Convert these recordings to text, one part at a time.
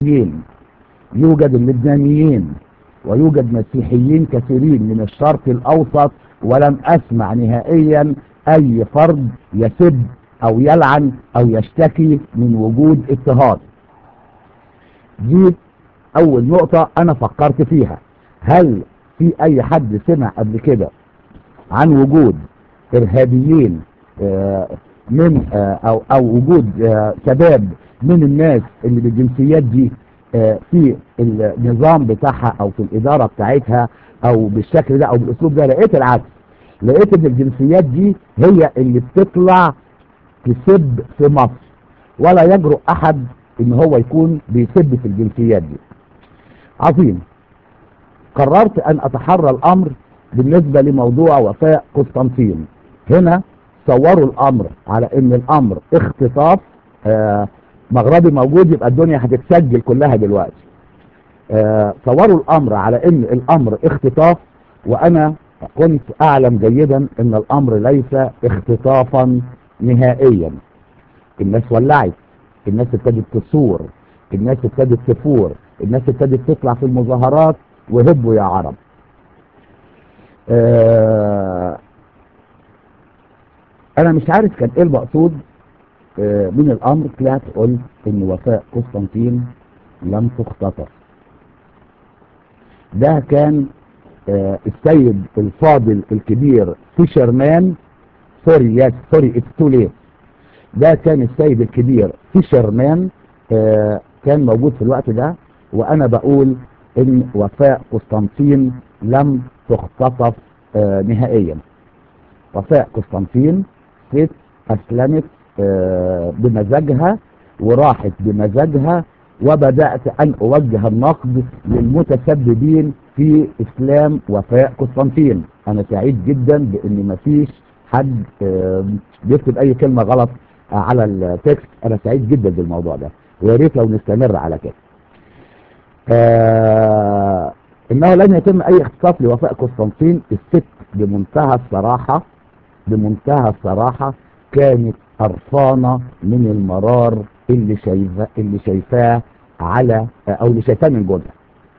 المصريين يوجد اللبنانيين ويوجد مسيحيين كثيرين من الشرق الأوسط ولم أسمع نهائيا أي فرد يسب أو يلعن أو يشتكي من وجود اضطهاد دي أول نقطة أنا فكرت فيها هل في أي حد سمع قبل كده عن وجود إرهابيين آه، من آه، أو, أو وجود آه، شباب من الناس اللي بالجنسيات دي آه، في النظام بتاعها او في الاداره بتاعتها او بالشكل ده او بالاسلوب ده لقيت العكس لقيت ان الجنسيات دي هي اللي بتطلع تسب في مصر ولا يجرؤ احد ان هو يكون بيسب في الجنسيات دي عظيم قررت ان اتحرى الامر بالنسبة لموضوع وفاء قسطنطين هنا صوروا الامر على ان الامر اختطاف آه مغربي موجود يبقى الدنيا هتتسجل كلها دلوقتي آه صوروا الامر على ان الامر اختطاف وانا كنت اعلم جيدا ان الامر ليس اختطافا نهائيا الناس ولعت الناس ابتدت تصور الناس ابتدت تفور الناس ابتدت تطلع في المظاهرات وهبوا يا عرب آه انا مش عارف كان ايه المقصود آه من الامر طلعت قلت ان وفاء قسطنطين لم تختطف ده كان آه السيد الفاضل الكبير فيشرمان سوري يس سوري اتس تو ليت ده كان السيد الكبير فيشرمان آه كان موجود في الوقت ده وانا بقول ان وفاء قسطنطين لم تختطف آه نهائيا وفاء قسطنطين ست اسلمت آه بمزاجها وراحت بمزاجها وبدأت ان اوجه النقد للمتسببين في اسلام وفاء قسطنطين انا سعيد جدا بان مفيش حد آه بيكتب اي كلمة غلط على التكست انا سعيد جدا بالموضوع ده ويا ريت لو نستمر على كده آه انه لن يتم اي اختصاص لوفاء قسطنطين الست بمنتهى الصراحة بمنتهى الصراحة كانت قرفانة من المرار اللي شايفاه اللي شايفاه على او اللي شايفاه من جوزها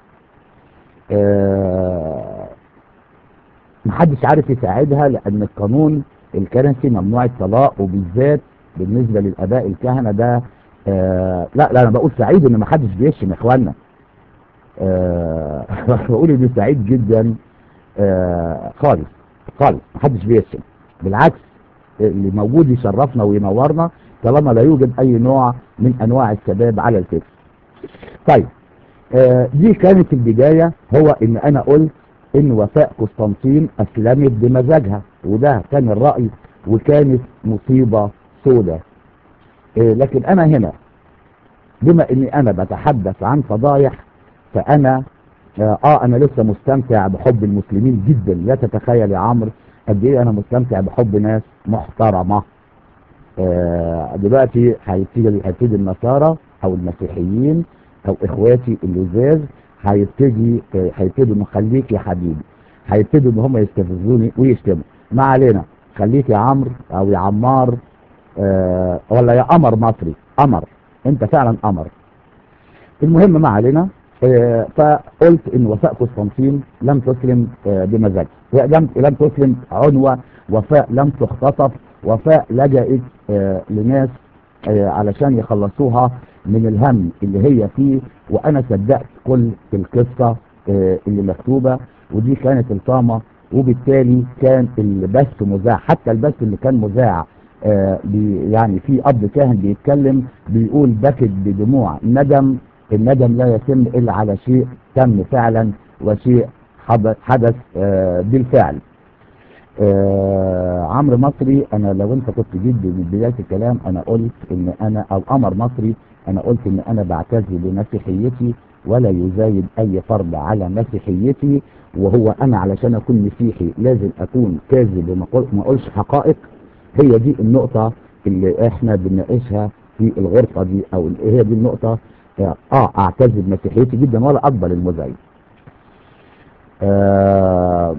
آه محدش عارف يساعدها لان القانون الكنسي ممنوع الطلاق وبالذات بالنسبة للاباء الكهنة ده آه لا لا انا بقول سعيد ان محدش بيشتم اخواننا آه بقول اني سعيد جدا آه خالص خالص محدش بيشتم بالعكس اللي موجود يشرفنا وينورنا طالما لا يوجد اي نوع من انواع الشباب على الفيس طيب آه دي كانت البداية هو ان انا قلت ان وفاء قسطنطين اسلمت بمزاجها وده كان الرأي وكانت مصيبة سودة آه لكن انا هنا بما اني انا بتحدث عن فضايح فانا اه, آه انا لسه مستمتع بحب المسلمين جدا لا تتخيل يا عمرو قد ايه انا مستمتع بحب ناس محترمة آه دلوقتي هيبتدي هيبتدي النصارى او المسيحيين او اخواتي اللزاز هيبتدي هيبتدوا انه خليك يا حبيبي هيبتدوا ان هم يستفزوني ويشتموا ما علينا خليك يا عمرو او يا عمار آه ولا يا قمر مصري قمر انت فعلا قمر المهم ما علينا آه فقلت ان وفاء قسطنطين لم تسلم آه بمزاج لم لم تسلم عنوة وفاء لم تختطف وفاء لجأت آه لناس علشان يخلصوها من الهم اللي هي فيه وانا صدقت كل القصة اللي مكتوبة ودي كانت الطامة وبالتالي كان البث مذاع حتى البث اللي كان مذاع يعني في اب كاهن بيتكلم بيقول بكت بدموع ندم الندم لا يتم الا على شيء تم فعلا وشيء حدث بالفعل آه عمرو مصري انا لو انت كنت جيت من بدايه الكلام انا قلت ان انا او قمر مصري انا قلت ان انا بعتز بمسيحيتي ولا يزايد اي فرد على مسيحيتي وهو انا علشان اكون مسيحي لازم اكون كاذب وما اقولش حقائق هي دي النقطه اللي احنا بنناقشها في الغرفه دي او هي دي النقطه اه اعتز بمسيحيتي جدا ولا اقبل المزايد آه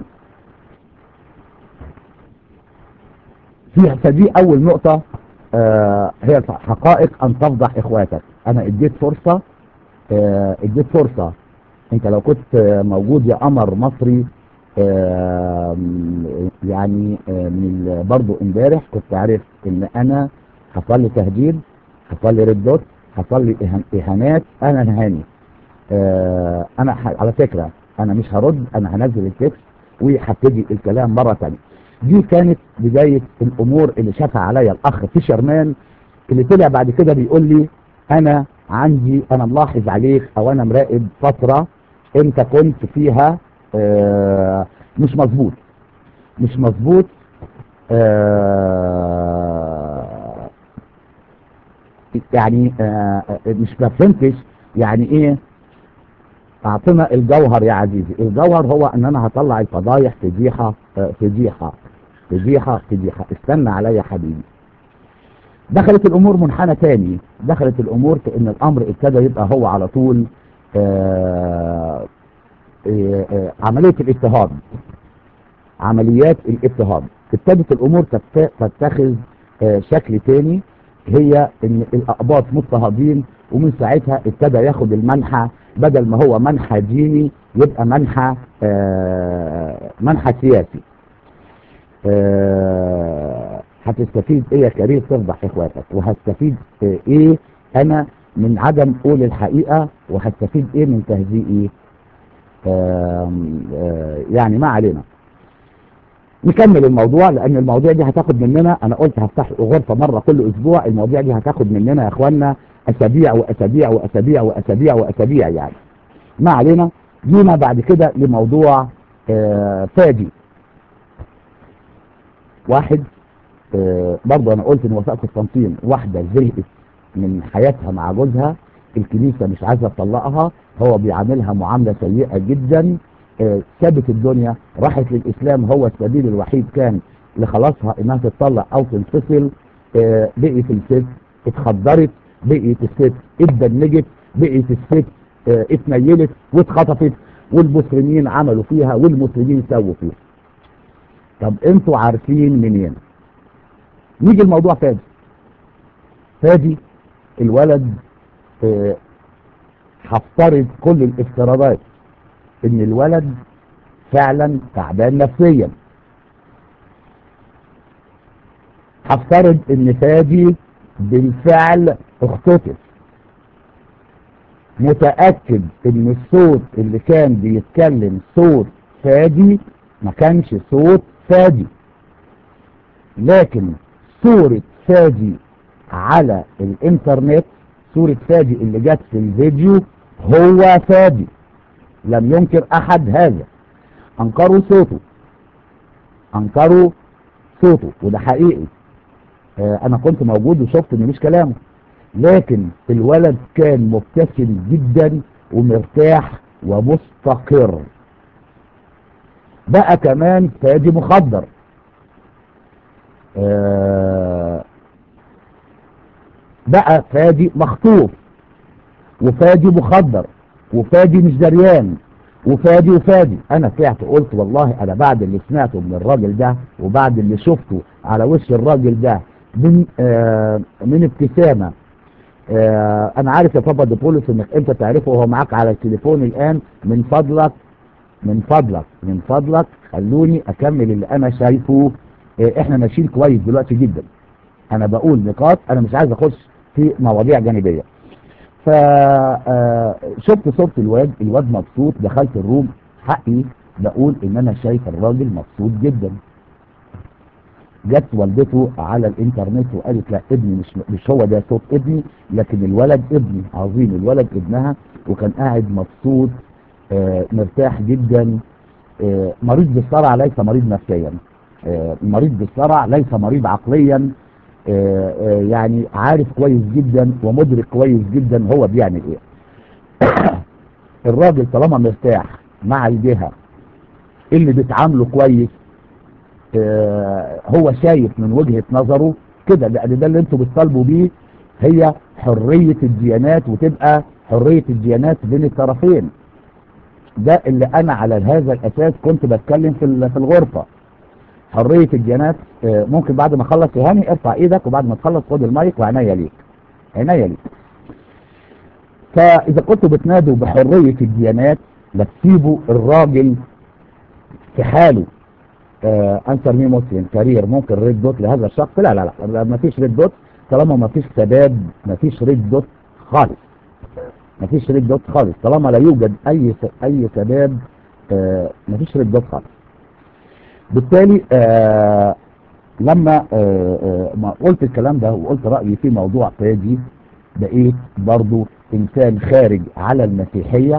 في فدي اول نقطة آه هي حقائق ان تفضح اخواتك انا اديت فرصة آه، اديت فرصة انت لو كنت آه، موجود يا قمر مصري آه، يعني آه، من ال- برضو امبارح كنت عارف ان انا حصل لي تهديد حصل لي ردات حصل لي إهان- اهانات انا نهاني آه، انا ح- على فكرة انا مش هرد انا هنزل التكست وهبتدي الكلام مرة تانية دي كانت بداية الامور اللي شافها عليا الاخ فيشرمان اللي طلع بعد كده بيقول لي انا عندي انا ملاحظ عليك او انا مراقب فترة انت كنت فيها آه، مش مظبوط مش مظبوط آه، يعني آه، مش ما فهمتش يعني ايه اعطنا الجوهر يا عزيزي الجوهر هو ان انا هطلع الفضايح فضيحه آه، فضيحه فضيحه فضيحه استنى عليا يا حبيبي دخلت الامور منحنى تاني دخلت الامور كان الامر ابتدى يبقى هو على طول آه، آه، آه، عمليه الاضطهاد عمليات الاضطهاد ابتدت الامور تت- تتخذ آه، شكل تاني هي ان الاقباط مضطهدين ومن ساعتها ابتدى ياخد المنحى بدل ما هو منحى ديني يبقى منحى آه، منحى سياسي آه، هتستفيد ايه يا كريم تفضح اخواتك وهستفيد آه، ايه انا من عدم قول الحقيقة وهستفيد ايه من تهزيئي آم، آه، يعني ما علينا نكمل الموضوع لان المواضيع دي هتاخد مننا انا قلت هفتح غرفة مرة كل اسبوع المواضيع دي هتاخد مننا يا اخوانا اسابيع واسابيع واسابيع واسابيع واسابيع يعني ما علينا جينا بعد كده لموضوع آه، فادي واحد آه، برضه انا قلت ان وفاء قسطنطين واحده زهقت من حياتها مع جوزها الكنيسه مش عايزه تطلقها هو بيعاملها معامله سيئه جدا آه، سابت الدنيا راحت للاسلام هو السبيل الوحيد كان لخلاصها انها تتطلق او تنفصل آه، بقيت الست اتخدرت بقيت الست اتدنجت بقيت الست آه، اتنيلت واتخطفت والمسلمين عملوا فيها والمسلمين سووا فيها طب انتوا عارفين منين نيجي الموضوع فادي فادي الولد آه، هفترض كل الافتراضات ان الولد فعلا تعبان نفسيا هفترض ان فادي بالفعل اختطف متأكد ان الصوت اللي كان بيتكلم صوت فادي ما كانش صوت فادي لكن صورة فادي على الانترنت صورة فادي اللي جت في الفيديو هو فادي لم ينكر احد هذا انكروا صوته انكروا صوته وده حقيقي آه انا كنت موجود وشفت ان مش كلامه لكن الولد كان مبتسم جدا ومرتاح ومستقر بقى كمان فادي مخدر آه بقى فادي مخطوف وفادي مخدر وفادي مش دريان وفادي وفادي انا طلعت قلت والله انا بعد اللي سمعته من الراجل ده وبعد اللي شفته على وش الراجل ده من آه من ابتسامه آه انا عارف يا بابا ديبولس انك انت تعرفه وهو معاك على التليفون الان من فضلك من فضلك من فضلك خلوني اكمل اللي انا شايفه آه احنا ماشيين كويس دلوقتي جدا انا بقول نقاط انا مش عايز اخش في مواضيع جانبيه فشفت صورة الواد الواد مبسوط دخلت الروم حقي بقول ان انا شايف الراجل مبسوط جدا جت والدته على الانترنت وقالت لا ابني مش مش هو ده صوت ابني لكن الولد ابني عظيم الولد ابنها وكان قاعد مبسوط آه مرتاح جدا آه مريض بالصرع ليس مريض نفسيا آه مريض بالصرع ليس مريض عقليا آه آه يعني عارف كويس جدا ومدرك كويس جدا هو بيعمل ايه الراجل طالما مرتاح مع الجهة اللي بتعامله كويس آه هو شايف من وجهة نظره كده لان ده اللي انتوا بتطالبوا بيه هي حرية الديانات وتبقى حرية الديانات بين الطرفين ده اللي انا على هذا الاساس كنت بتكلم في في الغرفة حرية الديانات ممكن بعد ما اخلص يا هاني ارفع ايدك وبعد ما تخلص خد المايك وعناية ليك عناية ليك فاذا كنتوا بتنادوا بحرية الديانات لا تسيبوا الراجل في حاله انسر مي مسلم كارير ممكن ريد دوت لهذا الشخص لا لا لا ما فيش ريد دوت طالما ما فيش سداد ما فيش ريد دوت خالص ما فيش ريد دوت خالص طالما لا يوجد اي اي سداد آه ما فيش ريد دوت خالص بالتالي آه لما آه آه ما قلت الكلام ده وقلت رأيي في موضوع تاجي بقيت برضو انسان خارج على المسيحية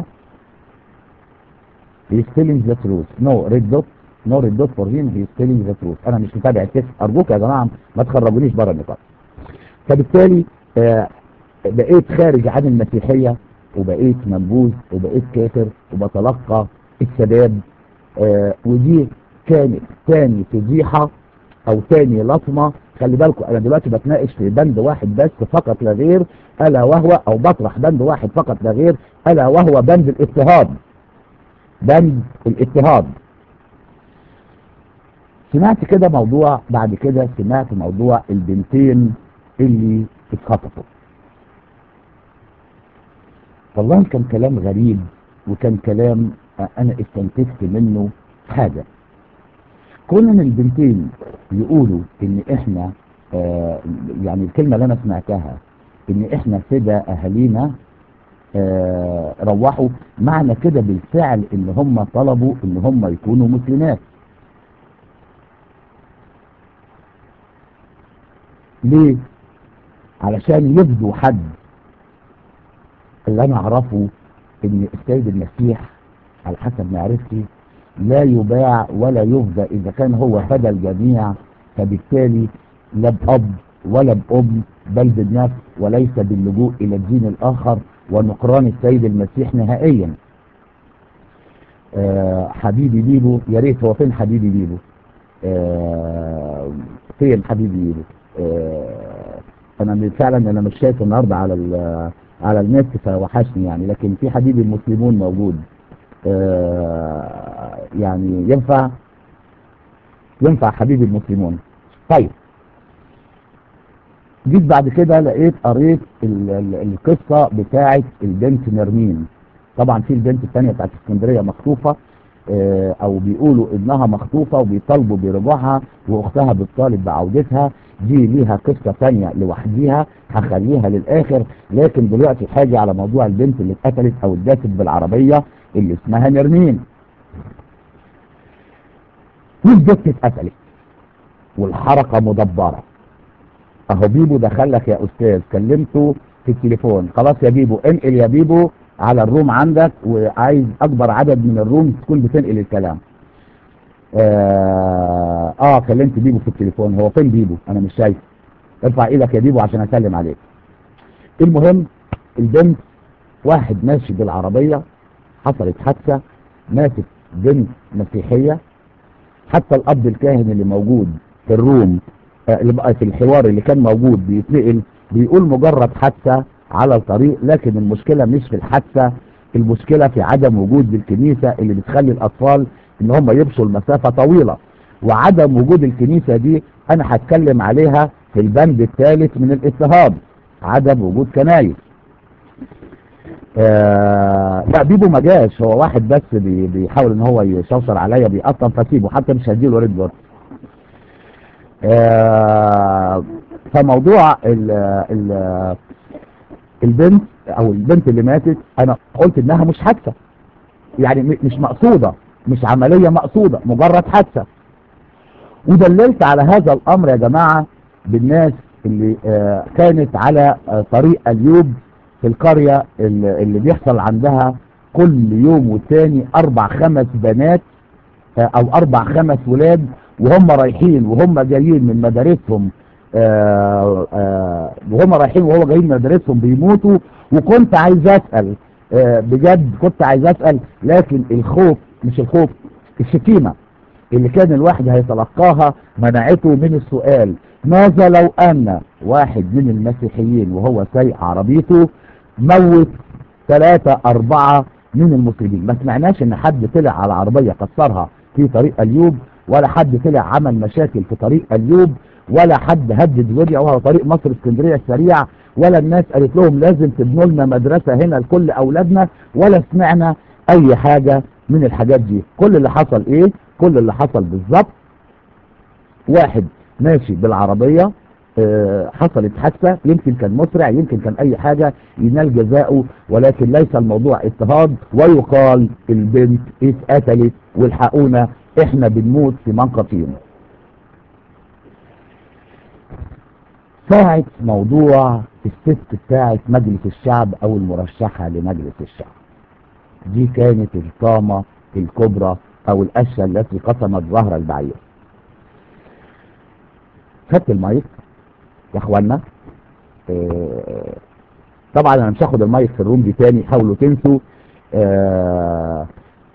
he's telling the truth no red dot no red dot for him he's telling the truth انا مش متابع التكست ارجوك يا جماعة ما تخرجونيش بره النقاط فبالتالي آه بقيت خارج عن المسيحية وبقيت منبوذ وبقيت كافر وبتلقى السداد آه ودي كانت تاني فضيحة او تاني لطمة خلي بالكم انا دلوقتي بتناقش في بند واحد بس فقط لا غير الا وهو او بطرح بند واحد فقط لا غير الا وهو بند الاضطهاد بند الاضطهاد سمعت كده موضوع بعد كده سمعت موضوع البنتين اللي اتخطفوا والله كان كلام غريب وكان كلام انا استنتجت منه حاجة كون ان البنتين يقولوا ان احنا آه يعني الكلمة اللي انا سمعتها ان احنا كده اهالينا آه روحوا معنى كده بالفعل ان هم طلبوا ان هم يكونوا مسلمات ليه علشان يفدوا حد اللي انا اعرفه ان السيد المسيح على حسب معرفتي لا يباع ولا يفدى اذا كان هو فدى الجميع فبالتالي لا باب ولا بام بل بالنفس وليس باللجوء الى الدين الاخر ونقران السيد المسيح نهائيا أه حبيبي بيبو يا ريت هو فين حبيبي بيبو أه فين حبيبي بيبو أه انا فعلا انا مش شايفه النهارده على على النت فوحشني يعني لكن في حبيبي المسلمون موجود آه يعني ينفع ينفع حبيبي المسلمون طيب جيت بعد كده لقيت قريت ال ال القصة بتاعة البنت نرمين طبعا في البنت الثانية بتاعت اسكندرية مخطوفة آه او بيقولوا انها مخطوفة وبيطالبوا برجوعها واختها بتطالب بعودتها دي ليها قصة ثانية لوحديها هخليها للاخر لكن دلوقتي حاجة على موضوع البنت اللي اتقتلت او اتداست بالعربية اللي اسمها نرمين والبنت اتقتلت والحركة مدبرة اهو بيبو دخلك يا استاذ كلمته في التليفون خلاص يا بيبو انقل يا بيبو على الروم عندك وعايز اكبر عدد من الروم تكون بتنقل الكلام آه, اه كلمت بيبو في التليفون هو فين بيبو انا مش شايف ارفع ايدك يا بيبو عشان اسلم عليك المهم البنت واحد ماشي بالعربية حصلت حادثة ماتت بنت مسيحية حتى الاب الكاهن اللي موجود في الروم آه اللي بقى في الحوار اللي كان موجود بيتنقل بيقول مجرد حادثة على الطريق لكن المشكلة مش في الحادثة المشكلة في عدم وجود الكنيسة اللي بتخلي الاطفال ان هم يمشوا المسافة طويلة وعدم وجود الكنيسة دي انا هتكلم عليها في البند الثالث من الاضطهاد عدم وجود كنايس آه لا بيبو ما جاش هو واحد بس بي بيحاول ان هو يشوشر عليا بيقطم فسيبه حتى مش هديله ريد بورد آه فموضوع ال ال البنت او البنت اللي ماتت انا قلت انها مش حادثه يعني مش مقصوده مش عمليه مقصوده مجرد حادثه ودللت على هذا الامر يا جماعه بالناس اللي آه كانت على آه طريق اليوب في القرية اللي, اللي بيحصل عندها كل يوم والتاني اربع خمس بنات آه او اربع خمس ولاد وهم رايحين وهم جايين من مدارسهم وهم رايحين وهو جايين من مدارسهم بيموتوا وكنت عايز اسأل بجد كنت عايز اسأل لكن الخوف مش الخوف الشتيمة اللي كان الواحد هيتلقاها منعته من السؤال ماذا لو ان واحد من المسيحيين وهو سايق عربيته موت ثلاثة اربعة من المسلمين ما سمعناش ان حد طلع على عربية كسرها في طريق اليوب ولا حد طلع عمل مشاكل في طريق اليوب ولا حد هدد ورجع وهو طريق مصر اسكندرية السريع ولا الناس قالت لهم لازم تبنوا لنا مدرسة هنا لكل أولادنا ولا سمعنا أي حاجة من الحاجات دي كل اللي حصل إيه كل اللي حصل بالظبط واحد ماشي بالعربية آه، حصلت حادثة يمكن كان مسرع يمكن كان أي حاجة ينال جزاؤه ولكن ليس الموضوع اضطهاد ويقال البنت اتقتلت والحقونا احنا بنموت في منقطين ساعة موضوع الست بتاعة مجلس الشعب او المرشحة لمجلس الشعب دي كانت الطامة الكبرى او القشة التي قسمت ظهر البعير خدت المايك يا اخوانا آه، طبعا انا مش هاخد المايك في الروم دي تاني حاولوا تنسوا آه،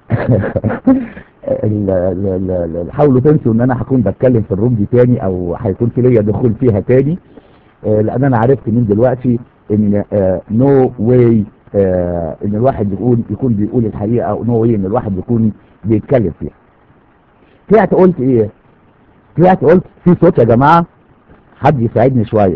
ال- ال- ال- ال- حاولوا تنسوا ان انا هكون بتكلم في الروم دي تاني او هيكون في ليا دخول فيها تاني آه، لان انا عرفت من دلوقتي ان نو واي ان الواحد يكون يكون بيقول الحقيقه او نو واي ان الواحد يكون بيتكلم فيها طلعت قلت ايه طلعت قلت في صوت يا جماعه حد يساعدني شويه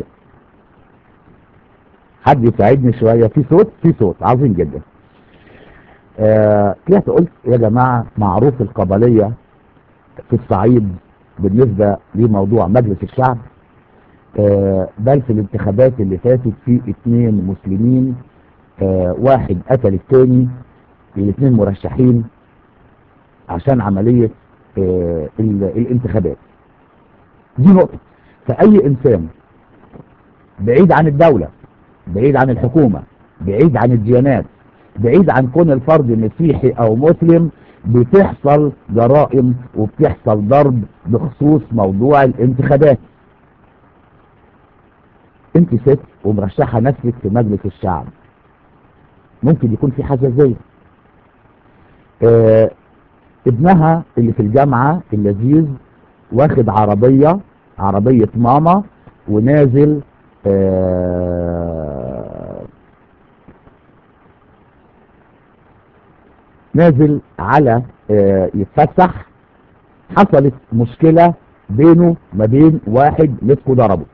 حد يساعدني شويه في صوت في صوت عظيم جدا آه، طلعت قلت يا جماعه معروف القبليه في الصعيد بالنسبه لموضوع مجلس الشعب آه، بل في الانتخابات اللي فاتت في اثنين مسلمين آه، واحد قتل الثاني الاثنين مرشحين عشان عملية آه، ال- الانتخابات دي نقطة فأي إنسان بعيد عن الدولة بعيد عن الحكومة بعيد عن الديانات بعيد عن كون الفرد مسيحي أو مسلم بتحصل جرائم وبتحصل ضرب بخصوص موضوع الانتخابات انت ست ومرشحة نفسك في مجلس الشعب ممكن يكون في حساسية اه ابنها اللي في الجامعة اللذيذ واخد عربية عربية ماما ونازل اه نازل على اه يتفسح حصلت مشكلة بينه ما بين واحد مسكه ضربه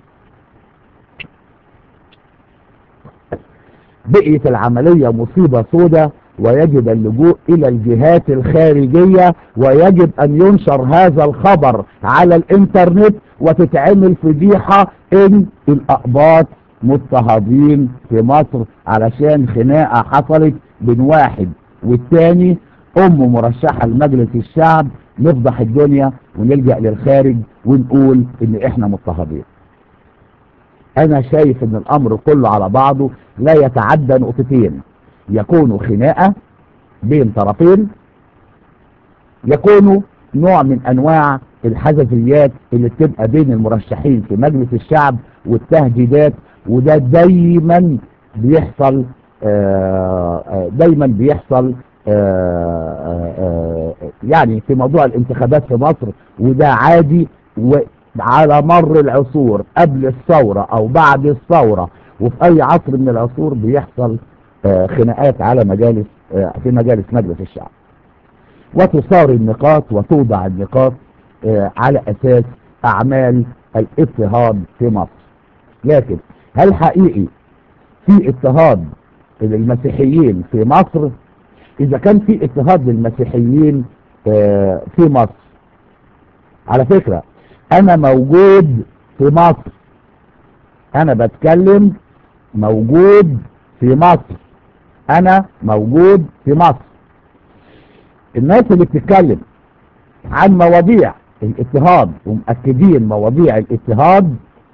بقيت العملية مصيبة سودة ويجب اللجوء إلى الجهات الخارجية ويجب أن ينشر هذا الخبر على الإنترنت وتتعمل فضيحة إن الأقباط مضطهدين في مصر علشان خناقة حصلت بين واحد والتاني أم مرشحة لمجلس الشعب نفضح الدنيا ونلجأ للخارج ونقول إن إحنا مضطهدين انا شايف ان الامر كله على بعضه لا يتعدى نقطتين يكون خناقة بين طرفين يكون نوع من انواع الحزازيات اللي بتبقى بين المرشحين في مجلس الشعب والتهديدات وده دايما بيحصل آه، آه، دايما بيحصل آه، آه، آه، يعني في موضوع الانتخابات في مصر وده عادي وعلى مر العصور قبل الثورة او بعد الثورة وفي اي عصر من العصور بيحصل آه، خناقات على مجالس آه، في مجالس مجلس الشعب وتصار النقاط وتوضع النقاط آه، على اساس اعمال الاضطهاد في مصر لكن هل حقيقي في اضطهاد للمسيحيين في مصر اذا كان في اضطهاد للمسيحيين آه، في مصر على فكرة انا موجود في مصر انا بتكلم موجود في مصر انا موجود في مصر الناس اللي بتتكلم عن مواضيع الاضطهاد ومؤكدين مواضيع الاضطهاد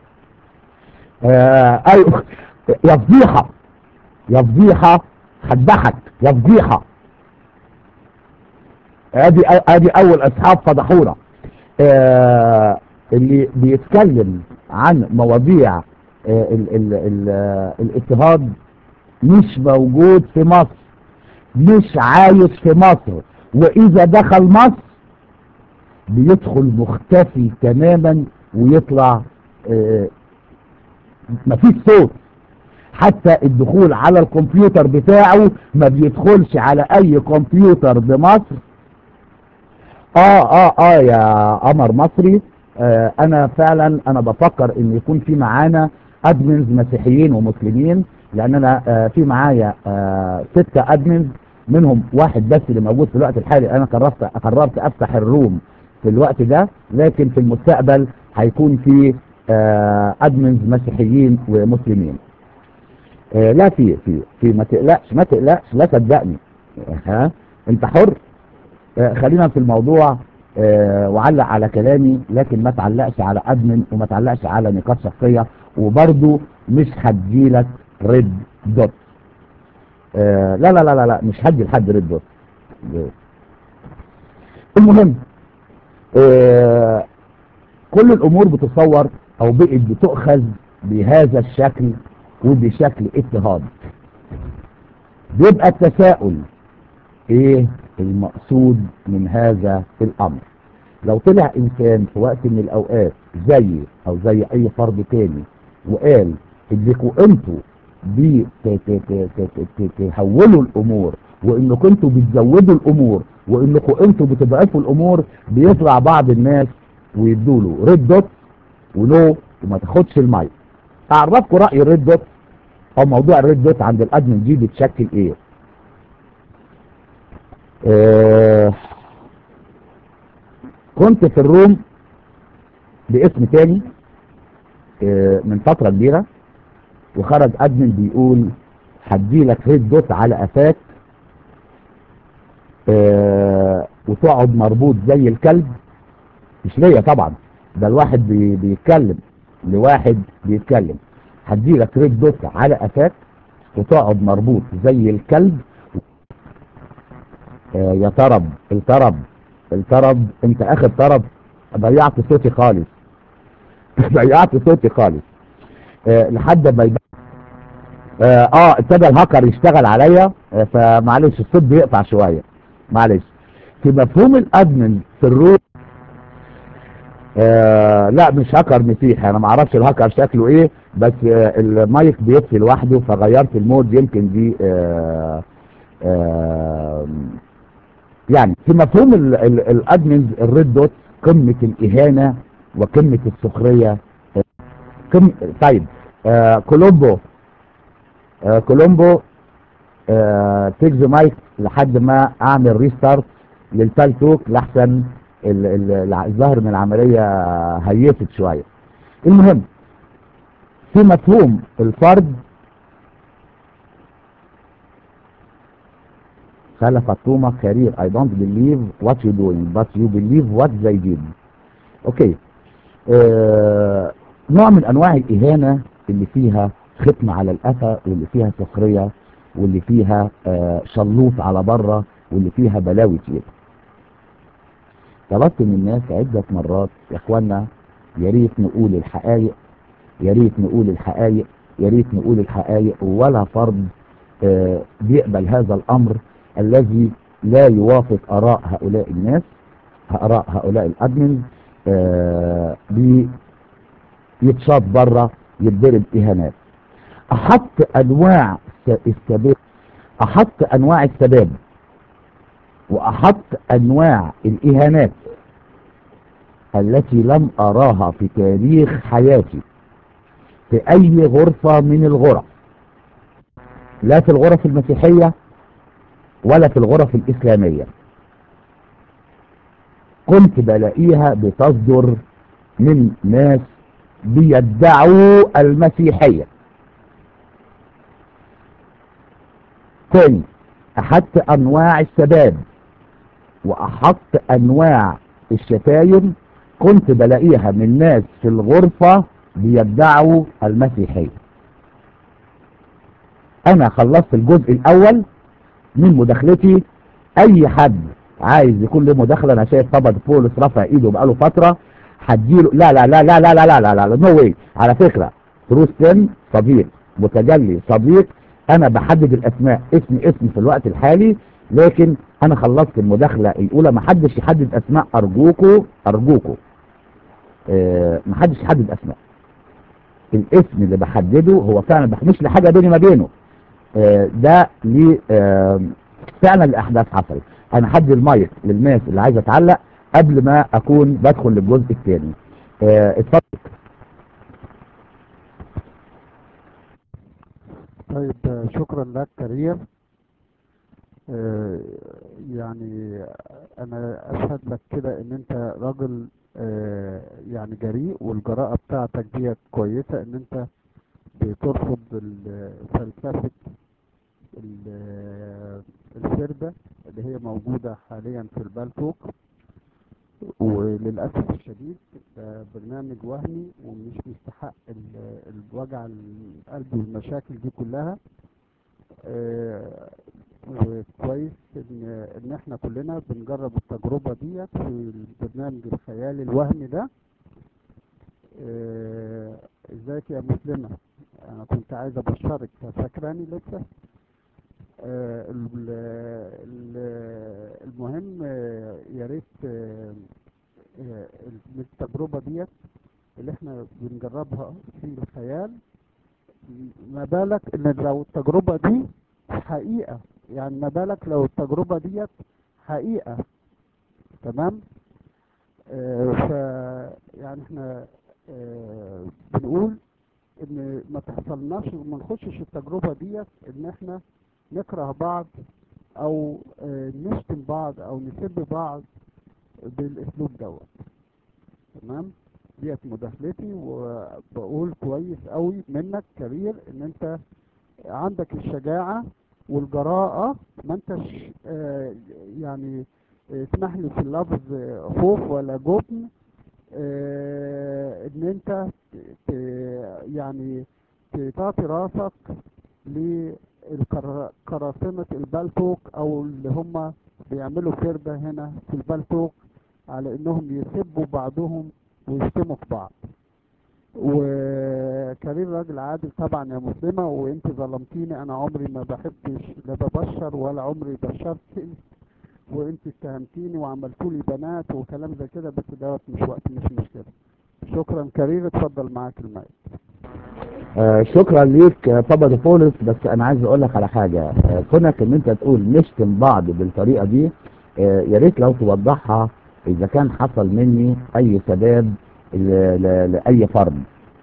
آه ايوه يا فضيحه يا فضيحه هتضحك يا فضيحه ادي ادي اول اصحاب فضحونا آه اللي بيتكلم عن مواضيع آه ال ال ال آه الاضطهاد مش موجود في مصر مش عايش في مصر واذا دخل مصر بيدخل مختفي تماما ويطلع آه مفيش صوت حتى الدخول على الكمبيوتر بتاعه ما بيدخلش على اي كمبيوتر بمصر اه اه اه يا قمر مصري آه انا فعلا انا بفكر ان يكون في معانا ادمنز مسيحيين ومسلمين لان انا آه، في معايا آه، ستة ادمنز منهم واحد بس اللي موجود في الوقت الحالي انا قررت قررت افتح الروم في الوقت ده لكن في المستقبل هيكون في آه، ادمنز مسيحيين ومسلمين آه، لا في في في ما تقلقش ما تقلقش لا صدقني ها انت حر آه، خلينا في الموضوع آه، وعلق على كلامي لكن ما تعلقش على ادمن وما تعلقش على نقاط شخصيه وبرده مش هديلك ريد دوت آه، لا لا لا لا لا مش هدي لحد ريد دوت المهم آه، كل الامور بتصور او بقت بتؤخذ بهذا الشكل وبشكل اضطهاد بيبقى التساؤل ايه المقصود من هذا الامر لو طلع انسان في وقت من الاوقات زيي او زي اي فرد تاني وقال انكم انتوا دي ت- ت- ت- ت- ت- تهولوا الامور وانكم انتوا بتزودوا الامور وانكم انتوا بتضعفوا الامور بيطلع بعض الناس ويدوله ريد دوت ونو وما تاخدش المايك اعرفكم راي الريد دوت او موضوع الريد دوت عند الادمن دي بتشكل ايه آه كنت في الروم باسم تاني آه من فترة كبيرة وخرج ادمن بيقول هديلك ريد دوت على قفاك آه وتقعد مربوط زي الكلب مش ليا طبعا ده الواحد بي بيتكلم لواحد بيتكلم هديلك ريد دوت على قفاك وتقعد مربوط زي الكلب آه يا طرب الطرب الطرب انت اخر طرب ضيعت صوتي خالص ضيعت صوتي خالص آه لحد ما يبقى اه آه، ابتدى الهاكر يشتغل عليا آه فمعلش الصوت بيقطع شويه معلش في مفهوم الادمن في الروم آه لا مش هاكر مسيحي انا ما اعرفش الهاكر شكله ايه بس آه المايك بيطفي لوحده فغيرت المود يمكن دي آه آه يعني في مفهوم ال- ال- الادمنز الريد دوت قمه الاهانه وقمه السخريه آه، قم طيب آه كولومبو آه كولومبو آه تيك ذا مايك لحد ما اعمل ريستارت للبالتوك لحسن ال- ال- الع- الظاهر ان العمليه هيفت شويه المهم في مفهوم الفرد خالة فاطمة كارير I don't believe what you're doing but you believe what they did اوكي آه نوع من انواع الاهانة اللي فيها ختم على القفا واللي فيها سخرية واللي فيها آه شلوط على بره واللي فيها بلاوي كتير طلبت من الناس عدة مرات يا اخوانا يا ريت نقول الحقائق يا ريت نقول الحقائق يا ريت نقول الحقائق ولا فرد آه، بيقبل هذا الامر الذي لا يوافق اراء هؤلاء الناس اراء هؤلاء الادمن آه، بي- يتشاط بره يتضرب اهانات احط انواع س- السباب احط انواع السباب واحط انواع الاهانات التي لم اراها في تاريخ حياتي في اي غرفة من الغرف لا في الغرف المسيحية ولا في الغرف الاسلامية كنت بلاقيها بتصدر من ناس بيدعوا المسيحية تاني احط انواع السباب واحط انواع الشتايم كنت بلاقيها من ناس في الغرفة بيدعوا المسيحية انا خلصت الجزء الاول من مداخلتي اي حد عايز يكون له مداخله انا شايف طبعا بولس رفع ايده بقاله فتره هديله لا لا لا لا لا لا لا لا لا لا نو واي على فكره تروس سن صديق متجلي صديق انا بحدد الاسماء اسم اسم في الوقت الحالي لكن انا خلصت المداخله الاولى ما حدش يحدد اسماء ارجوكوا ارجوكوا آه ما حدش يحدد اسماء الاسم اللي بحدده هو فعلا بح- مش لحاجه بيني ما بينه آه، ده ليه آه، فعلا الاحداث حصلت انا هدي المايك للناس اللي عايزه تعلق قبل ما اكون بدخل للجزء الثاني اتفضل طيب آه، شكرا لك كريم آه، يعني انا اشهد لك كده ان انت راجل آه، يعني جريء والجراءة بتاعتك دي كويسة ان انت بترفض ال- فلسفة ال- الفردة اللي هي موجودة حاليا في البالتوك وللأسف الشديد ده برنامج وهمي ومش بيستحق ال- الوجع القلب والمشاكل دي كلها آه، وكويس ان ان احنا كلنا بنجرب التجربة ديت في البرنامج الخيالي الوهمي ده آه، ازيك يا مسلمة انا كنت عايز ابشرك فاكراني لسه آه، ال- ال- المهم آه، يا ريت آه، آه، التجربة ديت اللي احنا بنجربها في الخيال ما بالك ان لو التجربة دي حقيقة يعني ما بالك لو التجربة ديت حقيقة تمام آه ف يعني احنا آه بنقول ان ما تحصلناش وما نخشش التجربة ديت ان احنا نكره بعض او آه نشتم بعض او نسب بعض بالاسلوب دوت تمام ديت مداخلتي وبقول كويس قوي منك كبير ان انت عندك الشجاعة والجراءة ما انتش آه، يعني آه، اسمح لي في اللفظ آه، خوف ولا جبن آه، ان انت ت- ت- يعني ت- تعطي راسك لقراصنة البلتوك او اللي هم بيعملوا فردة هنا في البلتوك على انهم يسبوا بعضهم ويشتموا في بعض وكريم راجل عادل طبعا يا مسلمة وانت ظلمتيني انا عمري ما بحبش لا ببشر ولا عمري بشرت وانت اتهمتيني وعملتولي بنات وكلام زي كده بس دوت مش وقت مش مشكلة شكرا كريم اتفضل معاك المايك آه شكرا ليك آه، بابا ديفولس بس انا عايز اقول لك على حاجه آه كونك ان انت تقول نشتم بعض بالطريقه دي آه يا ريت لو توضحها اذا كان حصل مني اي سباب ل- ل- لاي فرد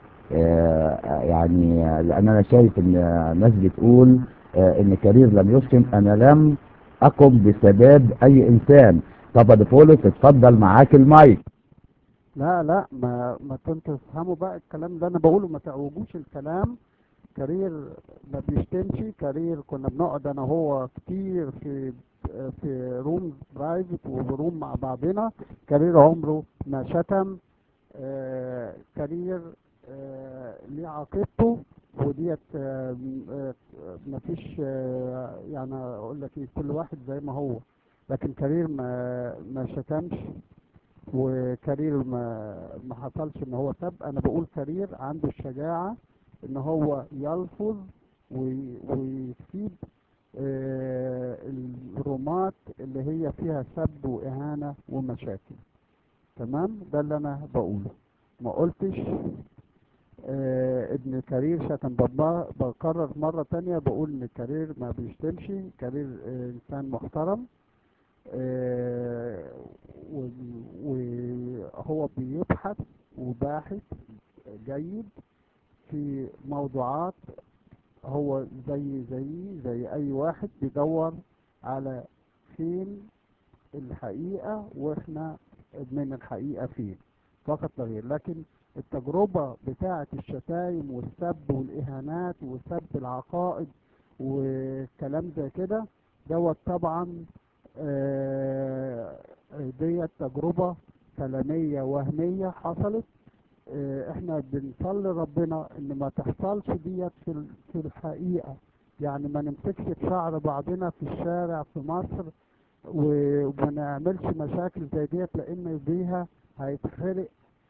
آه يعني آه، لان انا شايف ان آه، ناس بتقول آه ان كرير لم يشتم انا لم اقم بسباب اي انسان بابا ديفولس اتفضل معاك المايك لا لا ما ما كنتوا تفهموا بقى الكلام ده انا بقوله ما تعوجوش الكلام كارير ما بيشتمش كارير كنا بنقعد انا وهو كتير في في روم برايفت وروم مع بعضنا كارير عمره ما شتم آه كارير آه ليه عاقبته وديت آه آه مفيش آه يعني اقول لك ايه كل واحد زي ما هو لكن كارير ما ما شتمش وكارير ما ما حصلش ان هو سب انا بقول كارير عنده الشجاعة ان هو يلفظ وي- ويسيب آه، الرومات اللي هي فيها سب واهانة ومشاكل تمام ده اللي انا بقوله ما قلتش آه، ان كارير شتم بابا بكرر مرة تانية بقول ان كارير ما بيشتمش كارير آه، انسان محترم آه، و- وهو بيبحث وباحث جيد في موضوعات هو زي زي زي اي واحد بيدور على فين الحقيقة واحنا من الحقيقة فين فقط لا غير لكن التجربة بتاعة الشتايم والسب والإهانات وسب العقائد وكلام زي كده دوت طبعا آه، ديت تجربة كلامية وهمية حصلت آه، احنا بنصلي ربنا ان ما تحصلش ديت في ال- في الحقيقة يعني ما نمسكش في شعر بعضنا في الشارع في مصر و- وما نعملش مشاكل زي ديت لان بيها هيتخرق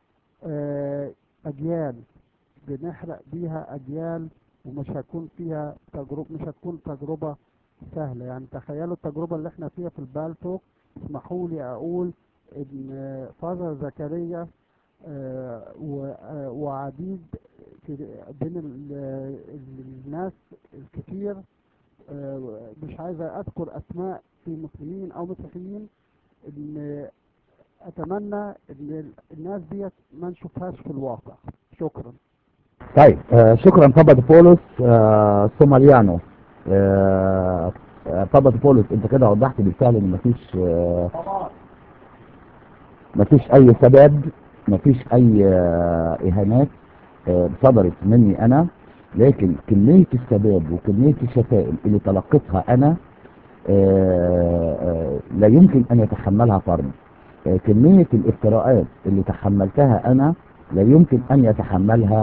آه، اجيال بنحرق بيها اجيال ومش هيكون فيها تجربة مش هتكون تجربة سهلة يعني تخيلوا التجربة اللي احنا فيها في البالتوك اسمحوا لي اقول ان فاذر زكريا آه، و- آه، وعديد في بين ال- ال- الناس الكتير آه، مش عايز اذكر اسماء في مسلمين او مسيحيين ان اتمنى ان الناس ديت ما نشوفهاش في الواقع شكرا طيب آه شكرا بابا بولس آه سوماليانو آه آه، بابا بولس انت كده وضحت بالفعل ان مفيش آه مفيش اي سبب مفيش اي آه اهانات آه صدرت مني انا لكن كمية السباب وكمية الشتائم اللي تلقيتها انا آه آه لا يمكن ان يتحملها فرد آه كمية الافتراءات اللي تحملتها انا لا يمكن ان يتحملها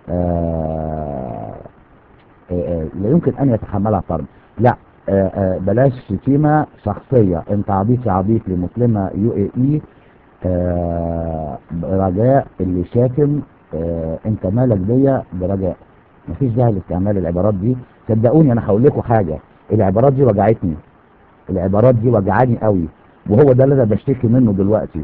آه آه لا يمكن ان يتحملها فرد لا آه آه بلاش شتيمة شخصية انت عبيط يا عبيط لمسلمة يو اي اي آه رجاء اللي شاتم آه انت مالك بيا برجاء مفيش داعي لاستعمال العبارات دي صدقوني انا هقول لكم حاجة العبارات دي وجعتني العبارات دي وجعاني قوي وهو ده اللي انا بشتكي منه دلوقتي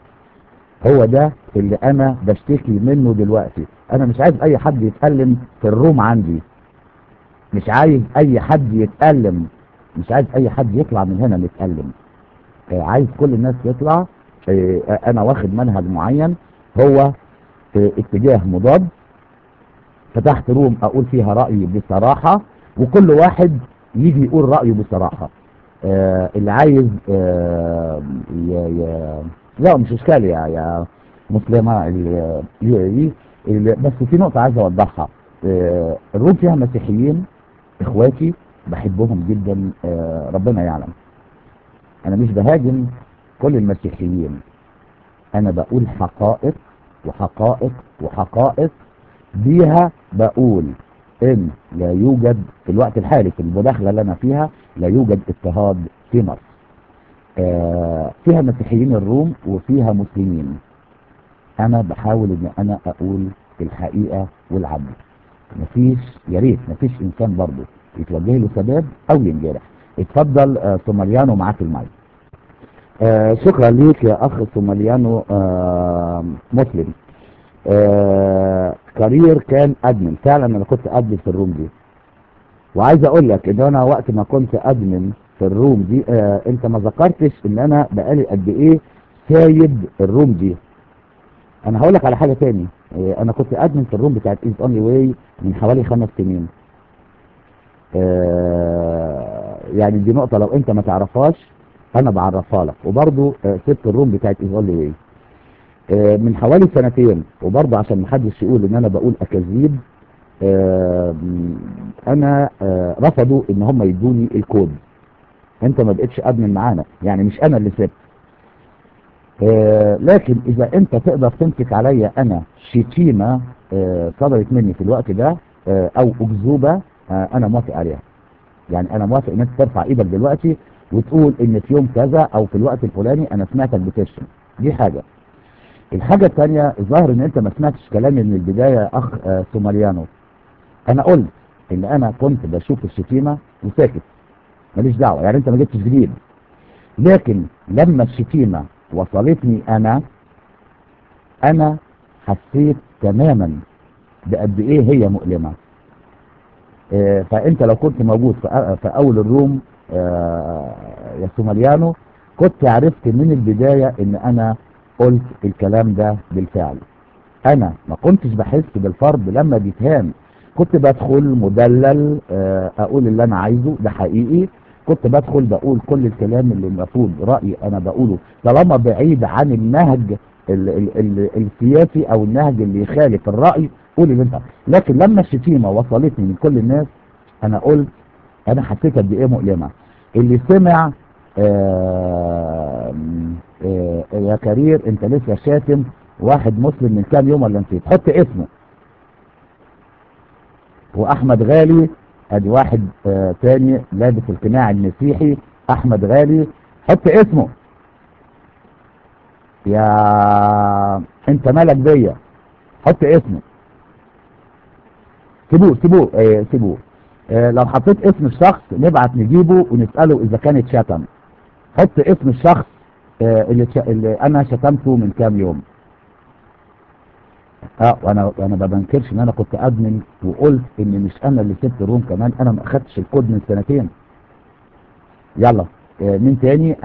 هو ده اللي انا بشتكي منه دلوقتي انا مش عايز اي حد يتألم في الروم عندي مش عايز اي حد يتألم مش عايز اي حد يطلع من هنا متألم آه، عايز كل الناس تطلع آه، انا واخد منهج معين هو آه، اتجاه مضاد فتحت روم اقول فيها رأيي بصراحة وكل واحد يجي يقول رأيه بصراحة آه، اللي عايز آه، ي... ي... لا مش اشكالي يا يا مسلمة ال- ال- ال- ال- بس في نقطة عايز اوضحها آه، الروم فيها مسيحيين اخواتي بحبهم جدا آه، ربنا يعلم انا مش بهاجم كل المسيحيين انا بقول حقائق وحقائق وحقائق بيها بقول ان لا يوجد في الوقت الحالي في المداخله اللي انا فيها لا يوجد اضطهاد في مصر آه فيها مسيحيين الروم وفيها مسلمين انا بحاول ان انا اقول الحقيقه والعدل مفيش يا ريت مفيش انسان برضه يتوجه له سباب او ينجرح اتفضل آه سوماليانو معاك المايك آه شكرا ليك يا اخ سوماليانو آه مسلم آه كارير كان ادمن فعلا انا كنت ادمن في الروم دي وعايز اقول لك ان انا وقت ما كنت ادمن في الروم دي آه انت ما ذكرتش ان انا بقالي قد ايه سايب الروم دي انا هقول لك على حاجه تاني آه انا كنت ادمن في الروم بتاعت ايز اونلي واي من حوالي خمس سنين آه يعني دي نقطه لو انت ما تعرفهاش انا بعرفها لك وبرضو آه سبت الروم بتاعت ايز اونلي واي آه، من حوالي سنتين وبرضه عشان محدش يقول ان انا بقول اكاذيب آه، انا آه، رفضوا ان هم يدوني الكود انت ما بقتش ادمن معانا يعني مش انا اللي سبت آه، لكن اذا انت تقدر تمسك عليا انا شتيمه آه، صدرت مني في الوقت ده آه، او اكذوبه آه، انا موافق عليها يعني انا موافق ان انت ترفع ايدك دلوقتي وتقول ان في يوم كذا او في الوقت الفلاني انا سمعتك بتشتم دي حاجه الحاجة الثانية الظاهر ان انت ما سمعتش كلامي من البداية يا اخ آه، سوماليانو انا قلت ان انا كنت بشوف الشتيمة وساكت ماليش دعوة يعني انت ما جبتش جديد لكن لما الشتيمة وصلتني انا انا حسيت تماما بقد ايه هي مؤلمة آه، فانت لو كنت موجود في أ- في اول الروم آه، يا سوماليانو كنت عرفت من البداية ان انا قلت الكلام ده بالفعل انا ما كنتش بحس بالفرد لما بيتهان كنت بدخل مدلل آه، اقول اللي انا عايزه ده حقيقي كنت بدخل بقول كل الكلام اللي المفروض رأيي انا بقوله طالما بعيد عن النهج ال ال ال السياسي او النهج اللي يخالف الرأي قول اللي انت لكن لما الشتيمة وصلتني من كل الناس انا قلت انا حسيت قد ايه مؤلمة اللي سمع آه آه يا كرير انت لسه شاتم واحد مسلم من كام يوم ولا نسيت حط اسمه واحمد غالي ادي واحد آه تاني لابس القناع المسيحي احمد غالي حط اسمه يا انت مالك بيا حط اسمه سيبوه سيبوه آه سيبوه آه لو حطيت اسم الشخص نبعت نجيبه ونسأله اذا كان اتشتم حط اسم الشخص آه اللي, ش... اللي انا شتمته من كام يوم اه وانا وانا ما بنكرش ان انا كنت ادمن وقلت ان مش انا اللي سبت الروم كمان انا ما اخدتش الكود من سنتين يلا آه مين تاني